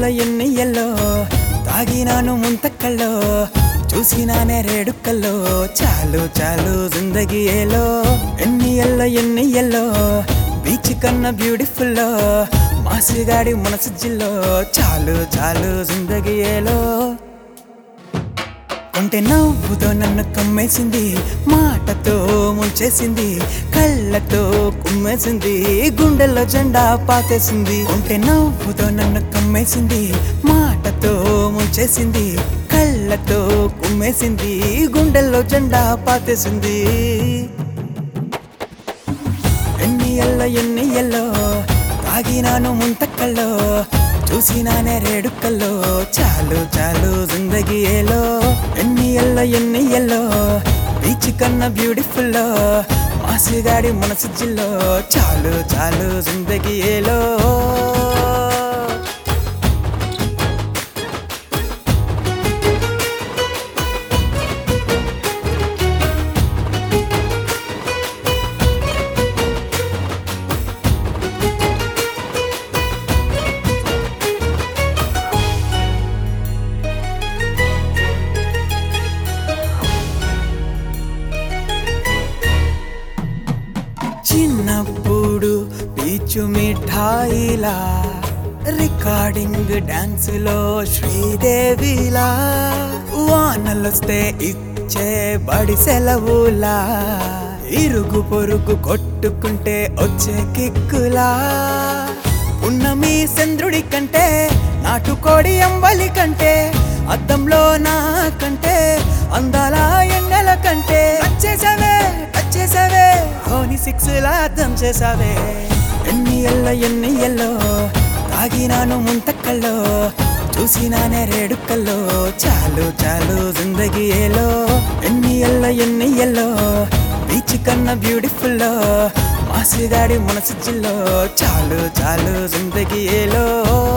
ఎల్ల ఎన్ని ఎల్లో తాగినాను ముంతక్కల్లో చూసినానే రేడుకల్లో చాలు చాలు జిందగీ ఏలో ఎన్ని ఎల్ల ఎన్ని ఎల్లో బీచ్ కన్నా బ్యూటిఫుల్ మాసిగాడి మనసు జిల్లో చాలు చాలు జిందగీ ఏలో కొంటే నవ్వుతో నన్ను కమ్మేసింది మాటతో ముంచేసింది కళ్ళతో కుమ్మేసింది గుండెల్లో జెండా పాతేసింది కొంటే నవ్వుతో నన్ను కమ్మేసింది మాటతో ముంచేసింది కళ్ళతో కుమ్మేసింది గుండెల్లో జెండా పాతేసింది ఎన్ని ఎల్ల ఎన్ని ఎల్లో తాగినాను ముంతక్కల్లో చూసినానే రేడుకల్లో చాలు చాలు జిందగీ ఏలో ఎన్ని ఎల్ల ఎన్ని ఎల్లో బీచ్ కన్నా బ్యూటిఫుల్ మాసిగాడి మనసు జిల్లో చాలు చాలు జిందగీ ఏలో చిన్నప్పుడు పీచు మిఠాయిలా రికార్డింగ్ డాన్స్ లో శ్రీదేవిలా వానలొస్తే ఇచ్చే బడి సెలవులా ఇరుగు పొరుగు కొట్టుకుంటే వచ్చే కిక్కులా ఉన్నమి చంద్రుడి కంటే నాటుకోడి అంబలి కంటే అద్దంలో నా కంటే అందాల ఎన్నెల కంటే వచ్చేసావే వచ్చేసావే ధోని సిక్స్ లా అర్థం చేసావే ఎన్ని ఎల్ల ఎన్ని ఎల్లో తాగినాను ముంతక్కల్లో చూసినానే రేడుకల్లో చాలు చాలు జిందగీ ఏలో ఎన్ని ఎల్ల ఎన్ని ఎల్లో బీచ్ కన్నా బ్యూటిఫుల్ మాసిగాడి మనసు జిల్లో చాలు చాలు జిందగీ ఏలో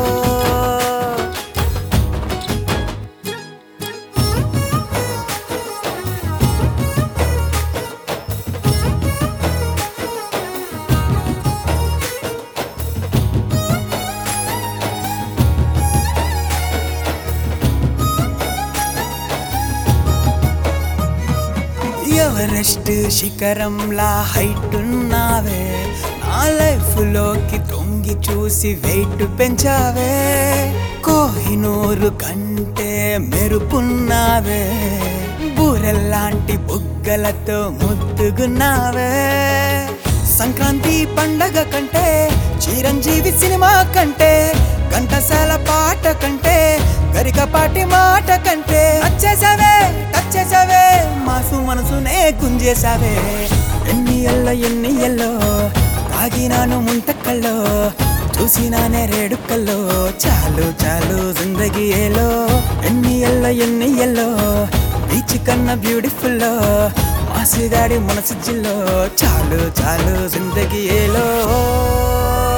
ఎవరెస్ట్ శిఖరంలా హైట్ ఉన్నావే నా లైఫ్ లోకి తొంగి చూసి వెయిట్ పెంచావే కోహినూరు కంటే మెరుపున్నావే బూరెల్లాంటి బుగ్గలతో ముద్దుగున్నావే సంక్రాంతి పండగ కంటే చిరంజీవి సినిమా కంటే ఘంటసాల పాట కంటే గరికపాటి మాట కంటే వచ్చేసావే టచ్చేసావే మాసు మనసునే గుంజేసావే ఎన్ని ఎల్లో ఎన్ని ఎల్లో తాగినాను ముంతక్కల్లో చూసినానే రేడుకల్లో చాలు చాలు జిందగీ ఏలో ఎన్ని ఎల్లో ఎన్ని ఎల్లో బీచ్ కన్నా బ్యూటిఫుల్ మాసిగాడి మనసు జిల్లో చాలు చాలు జిందగీ ఏలో